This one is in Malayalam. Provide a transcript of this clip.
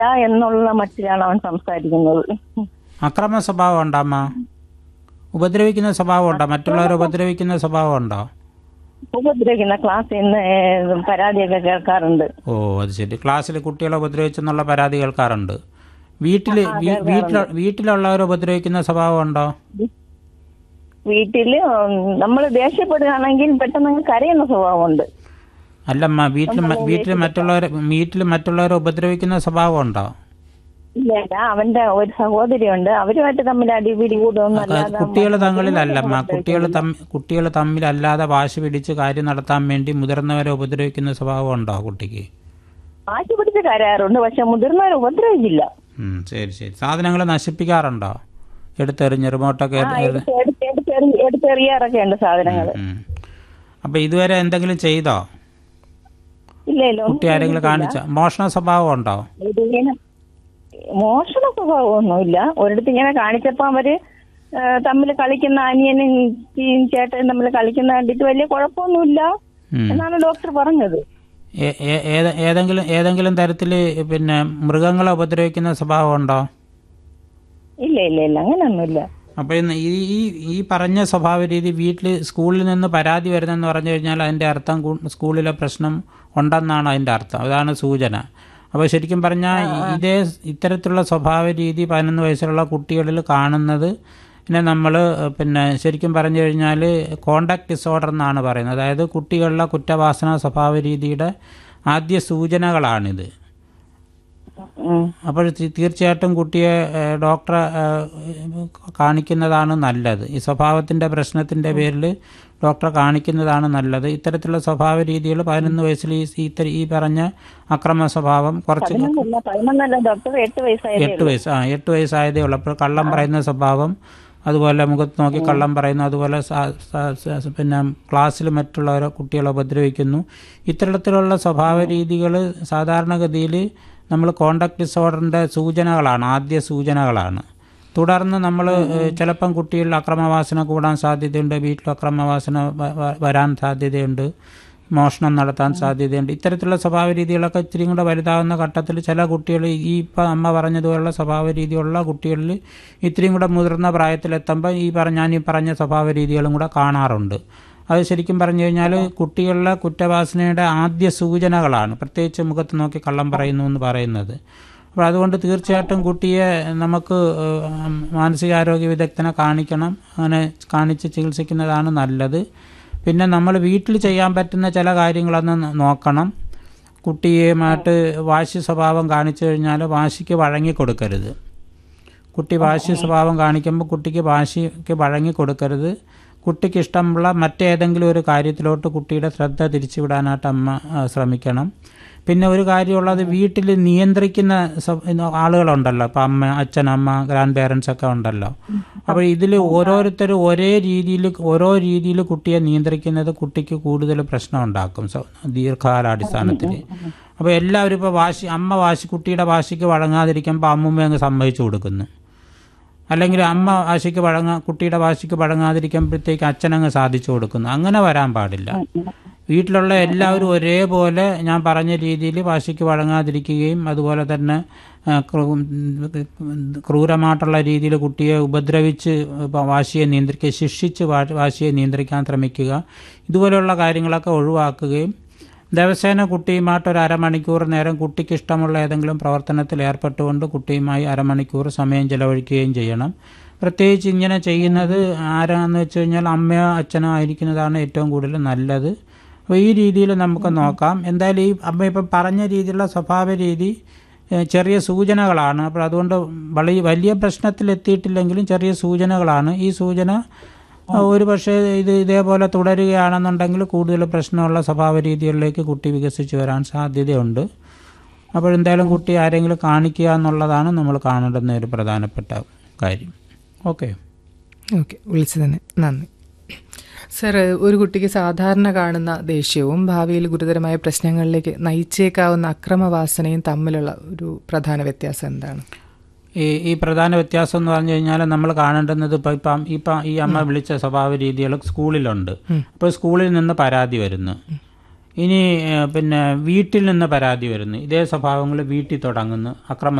എന്നുള്ള മട്ടിലാണ് അവൻ സംസാരിക്കുന്നത് അക്രമ സ്വഭാവം ഉണ്ടോ അമ്മ ഉപദ്രവിക്കുന്ന സ്വഭാവം ഉണ്ടോ മറ്റുള്ളവരെ ഉപദ്രവിക്കുന്ന സ്വഭാവം ഉണ്ടോ ഉപദ്രവിക്കുന്ന ക്ലാസ്സിൽ നിന്ന് പരാതിയൊക്കെ കേൾക്കാറുണ്ട് ഓ അത് ശരി ക്ലാസ്സിൽ കുട്ടികളെ ഉപദ്രവിച്ചെന്നുള്ള പരാതി കേൾക്കാറുണ്ട് വീട്ടിൽ വീട്ടിൽ വീട്ടിലുള്ളവരെ ഉപദ്രവിക്കുന്ന സ്വഭാവം ഉണ്ടോ വീട്ടില് നമ്മൾ ദേഷ്യപ്പെടുകയാണെങ്കിൽ പെട്ടെന്ന് കരയുന്ന സ്വഭാവമുണ്ട് അല്ലമ്മ വീട്ടിൽ മ- വീട്ടിൽ മറ്റുള്ളവരെ വീട്ടിൽ മറ്റുള്ളവരെ ഉപദ്രവിക്കുന്ന സ്വഭാവം ഉണ്ടോ ഇല്ല ഇല്ല അവന്റെ ഒരു സഹോദരിയുണ്ട് അവരുമായിട്ട് തമ്മിൽ അടിപിടി കൂടുമൊന്നും അല്ലാതെ കുട്ടികൾ തങ്ങളിലല്ലമ്മ കുട്ടികൾ തമ്മി കുട്ടികൾ തമ്മിലല്ലാതെ വാശി പിടിച്ച് കാര്യം നടത്താൻ വേണ്ടി മുതിർന്നവരെ ഉപദ്രവിക്കുന്ന സ്വഭാവം ഉണ്ടോ കുട്ടിക്ക് വാശി പിടിച്ച് കരയാറുണ്ട് പക്ഷെ മുതിർന്നവർ ഉപദ്രവിക്കില്ല ഉം, ശരി ശരി സാധനങ്ങൾ നശിപ്പിക്കാറുണ്ടോ എടുത്തെറിഞ്ഞ് റിമോട്ടൊക്കെ ആ, എടുത്ത് എടുത്ത് എടുത്തെറി- എടുത്തെറിയാറൊക്കെ ഉണ്ട് സാധനങ്ങൾ ഉം. അപ്പൊ ഇതുവരെ എന്തെങ്കിലും ചെയ്തോ ഇല്ല ഇല്ല ഒന്നും കുട്ടി ആരെങ്കിലും കാണിച്ച മോഷണ സ്വഭാവം ഉണ്ടോ ഇതിങ്ങനെ മോഷണ സ്വഭാവമൊന്നുമില്ല ഒരിടത്ത് ഇങ്ങനെ കാണിച്ചപ്പോ അവര് തമ്മിൽ കളിക്കുന്ന അനിയനും ഈ ചേട്ടനും തമ്മിൽ കളിക്കുന്ന കണ്ടിട്ട് വലിയ കുഴപ്പമൊന്നുമില്ല ഉം. എന്നാണ് ഡോക്ടർ പറഞ്ഞത് ഏ- ഏ- ഏത- ഏതെങ്കിലും ഏതെങ്കിലും തരത്തിൽ പിന്നെ മൃഗങ്ങളെ ഉപദ്രവിക്കുന്ന സ്വഭാവം ഉണ്ടോ ഇല്ല ഇല്ല ഇല്ല അങ്ങനെയൊന്നുമില്ല അപ്പോൾ ഇന്ന് ഈ ഈ ഈ പറഞ്ഞ സ്വഭാവ രീതി വീട്ടിൽ സ്കൂളിൽ നിന്ന് പരാതി വരുന്നെന്ന് പറഞ്ഞു കഴിഞ്ഞാൽ അതിൻ്റെ അർത്ഥം കു- സ്കൂളിലെ പ്രശ്നം ഉണ്ടെന്നാണ് അതിൻ്റെ അർത്ഥം അതാണ് സൂചന അപ്പോൾ ശരിക്കും പറഞ്ഞാൽ ഇതേ ഇത്തരത്തിലുള്ള സ്വഭാവ രീതി പതിനൊന്ന് വയസ്സുള്ള കുട്ടികളിൽ കാണുന്നത് പിന്നെ നമ്മൾ പിന്നെ ശരിക്കും പറഞ്ഞു കഴിഞ്ഞാൽ കോണ്ടാക്ട് ഡിസോർഡർ എന്നാണ് പറയുന്നത് അതായത് കുട്ടികളിലെ കുറ്റവാസന സ്വഭാവ രീതിയുടെ ആദ്യ സൂചനകളാണിത് ഉം. അപ്പോൾ തീ- തീർച്ചയായിട്ടും കുട്ടിയെ ഏഹ്, ഡോക്ടറെ ഏഹ്, കാണിക്കുന്നതാണ് നല്ലത് ഈ സ്വഭാവത്തിൻ്റെ പ്രശ്നത്തിൻ്റെ പേരിൽ ഡോക്ടറെ കാണിക്കുന്നതാണ് നല്ലത് ഇത്തരത്തിലുള്ള സ്വഭാവ രീതികൾ പതിനൊന്ന് വയസ്സിൽ ഈ ഈ ഇത്തര- ഈ പറഞ്ഞ അക്രമ സ്വഭാവം കുറച്ച് പതിനൊന്നല്ല പതിനൊന്നല്ല ഡോക്ടർ എട്ട് വയസ്സായതേ എട്ട് വയസ്സ് ആ എട്ട് വയസ്സായതേ ഉള്ളൂ അപ്പോൾ കള്ളം പറയുന്ന സ്വഭാവം അതുപോലെ മുഖത്ത് നോക്കി കള്ളം പറയുന്നു അതുപോലെ സ- സ- സ- പിന്നെ ക്ലാസ്സിൽ മറ്റുള്ളവരെ കുട്ടികളെ ഉപദ്രവിക്കുന്നു ഇത്തരത്തിലുള്ള സ്വഭാവ രീതികൾ സാധാരണഗതിയിൽ നമ്മൾ കോണ്ടാക്ട് ഡിസോർഡറിൻ്റെ സൂചനകളാണ് ആദ്യ സൂചനകളാണ് തുടർന്ന് നമ്മൾ ചിലപ്പം കുട്ടികളിൽ അക്രമവാസന കൂടാൻ സാധ്യതയുണ്ട് വീട്ടിൽ അക്രമവാസന വ- വ- വരാൻ സാധ്യതയുണ്ട് മോഷണം നടത്താൻ സാധ്യതയുണ്ട് ഇത്തരത്തിലുള്ള സ്വഭാവ രീതികളൊക്കെ ഇത്തിരി കൂടെ വലുതാവുന്ന ഘട്ടത്തിൽ ചില കുട്ടികൾ ഈ ഇപ്പം അമ്മ പറഞ്ഞതുപോലുള്ള സ്വഭാവ രീതിയുള്ള കുട്ടികളിൽ ഇത്തിരിയും കൂടെ മുതിർന്ന പ്രായത്തിലെത്തുമ്പോൾ ഈ പറഞ്ഞ ഞാൻ ഈ പറഞ്ഞ സ്വഭാവ രീതികളും കൂടെ കാണാറുണ്ട് അത് ശരിക്കും പറഞ്ഞു കഴിഞ്ഞാൽ കുട്ടികളിലെ കുറ്റവാസനയുടെ ആദ്യ സൂചനകളാണ് പ്രത്യേകിച്ച് മുഖത്ത് നോക്കി കള്ളം പറയുന്നു എന്ന് പറയുന്നത് അപ്പോൾ അതുകൊണ്ട് തീർച്ചയായിട്ടും കുട്ടിയെ നമുക്ക് ഏഹ്, മാനസികാരോഗ്യ വിദഗ്ധനെ കാണിക്കണം അങ്ങനെ കാണിച്ച് ചികിത്സിക്കുന്നതാണ് നല്ലത് പിന്നെ നമ്മൾ വീട്ടിൽ ചെയ്യാൻ പറ്റുന്ന ചില കാര്യങ്ങളൊന്ന് നോ- നോക്കണം കുട്ടിയുമായിട്ട് വാശി സ്വഭാവം കാണിച്ചു കഴിഞ്ഞാൽ വാശിക്ക് വഴങ്ങി കൊടുക്കരുത് കുട്ടി വാശി സ്വഭാവം കാണിക്കുമ്പോൾ കുട്ടിക്ക് വാശിക്ക് വഴങ്ങി കൊടുക്കരുത് കുട്ടിക്ക് ഇഷ്ടമുള്ള മറ്റേതെങ്കിലും ഒരു കാര്യത്തിലോട്ട് കുട്ടിയുടെ ശ്രദ്ധ തിരിച്ചുവിടാനായിട്ട് അമ്മ ആ, ശ്രമിക്കണം പിന്നെ ഒരു കാര്യമുള്ളത് വീട്ടിൽ നിയന്ത്രിക്കുന്ന സ്വ- ഇന്ന് ആളുകളുണ്ടല്ലോ ഇപ്പം അമ്മ അച്ഛൻ അമ്മ ഗ്രാൻഡ് പേരൻസ് ഒക്കെ ഉണ്ടല്ലോ അപ്പോൾ ഇതിൽ ഓരോരുത്തരും ഒരേ രീതിയിൽ ഓരോ രീതിയിൽ കുട്ടിയെ നിയന്ത്രിക്കുന്നത് കുട്ടിക്ക് കൂടുതൽ പ്രശ്നം ഉണ്ടാക്കും സ- ദീർഘകാലാടിസ്ഥാനത്തിൽ അപ്പോൾ എല്ലാവരും ഇപ്പോൾ വാശി അമ്മ വാശി കുട്ടിയുടെ വാശിക്ക് വഴങ്ങാതിരിക്കുമ്പോൾ അമ്മുമ്മ അങ്ങ് സമ്മതിച്ചു കൊടുക്കുന്നു അല്ലെങ്കിൽ അമ്മ വാശിക്ക് വഴങ്ങാ കുട്ടിയുടെ വാശിക്ക് വഴങ്ങാതിരിക്കുമ്പോഴത്തേക്ക് അച്ഛനങ്ങ് സാധിച്ചു കൊടുക്കുന്നു അങ്ങനെ വരാൻ പാടില്ല വീട്ടിലുള്ള എല്ലാവരും ഒരേപോലെ ഞാൻ പറഞ്ഞ രീതിയിൽ വാശിക്ക് വഴങ്ങാതിരിക്കുകയും അതുപോലെ തന്നെ ആ, ക്രൂ- ക്രൂരമായിട്ടുള്ള രീതിയിൽ കുട്ടിയെ ഉപദ്രവിച്ച് ഇപ്പം വാശിയെ നിയന്ത്രിക്കുക ശിക്ഷിച്ച് വാ- വാശിയെ നിയന്ത്രിക്കാൻ ശ്രമിക്കുക ഇതുപോലെയുള്ള കാര്യങ്ങളൊക്കെ ഒഴിവാക്കുകയും ദിവസേന കുട്ടിയുമായിട്ട് ഒരു അരമണിക്കൂർ നേരം കുട്ടിക്ക് ഇഷ്ടമുള്ള ഏതെങ്കിലും പ്രവർത്തനത്തിൽ ഏർപ്പെട്ടുകൊണ്ട് കുട്ടിയുമായി അരമണിക്കൂർ സമയം ചെലവഴിക്കുകയും ചെയ്യണം പ്രത്യേകിച്ച് ഇങ്ങനെ ചെയ്യുന്നത് ആരാന്ന് വെച്ച് കഴിഞ്ഞാൽ അമ്മയോ അച്ഛനോ ആയിരിക്കുന്നതാണ് ഏറ്റവും കൂടുതൽ നല്ലത് അപ്പോൾ ഈ രീതിയിൽ നമുക്ക് നോക്കാം എന്തായാലും ഈ അമ്മ ഇപ്പം പറഞ്ഞ രീതിയിലുള്ള സ്വഭാവ രീതി ഏഹ്, ചെറിയ സൂചനകളാണ് അപ്പോൾ അതുകൊണ്ട് വലിയ വലിയ പ്രശ്നത്തിലെത്തിയിട്ടില്ലെങ്കിലും ചെറിയ സൂചനകളാണ് ഈ സൂചന ഒരു പക്ഷേ ഇത് ഇതേപോലെ തുടരുകയാണെന്നുണ്ടെങ്കിൽ കൂടുതൽ പ്രശ്നമുള്ള സ്വഭാവ രീതികളിലേക്ക് കുട്ടി വികസിച്ച് വരാൻ സാധ്യതയുണ്ട് അപ്പോൾ എന്തായാലും കുട്ടി ആരെങ്കിലും കാണിക്കുക എന്നുള്ളതാണ് നമ്മൾ കാണേണ്ടുന്ന ഒരു പ്രധാനപ്പെട്ട കാര്യം ഓക്കെ ഓക്കെ വിളിച്ചതിന് നന്ദി സർ ഒരു കുട്ടിക്ക് സാധാരണ കാണുന്ന ദേഷ്യവും ഭാവിയിൽ ഗുരുതരമായ പ്രശ്നങ്ങളിലേക്ക് നയിച്ചേക്കാവുന്ന അക്രമവാസനയും തമ്മിലുള്ള ഒരു പ്രധാന വ്യത്യാസം എന്താണ് ഈ ഈ പ്രധാന വ്യത്യാസം എന്ന് പറഞ്ഞു കഴിഞ്ഞാൽ നമ്മൾ കാണേണ്ടുന്നത് ഇപ്പം ഇപ്പം ഇപ്പം ഈ അമ്മ വിളിച്ച സ്വഭാവ രീതികൾ സ്കൂളിലുണ്ട് അപ്പോൾ സ്കൂളിൽ നിന്ന് പരാതി വരുന്നു ഇനി ഏഹ്, പിന്നെ വീട്ടിൽ നിന്ന് പരാതി വരുന്നു ഇതേ സ്വഭാവങ്ങൾ വീട്ടിൽ തുടങ്ങുന്നു അക്രമ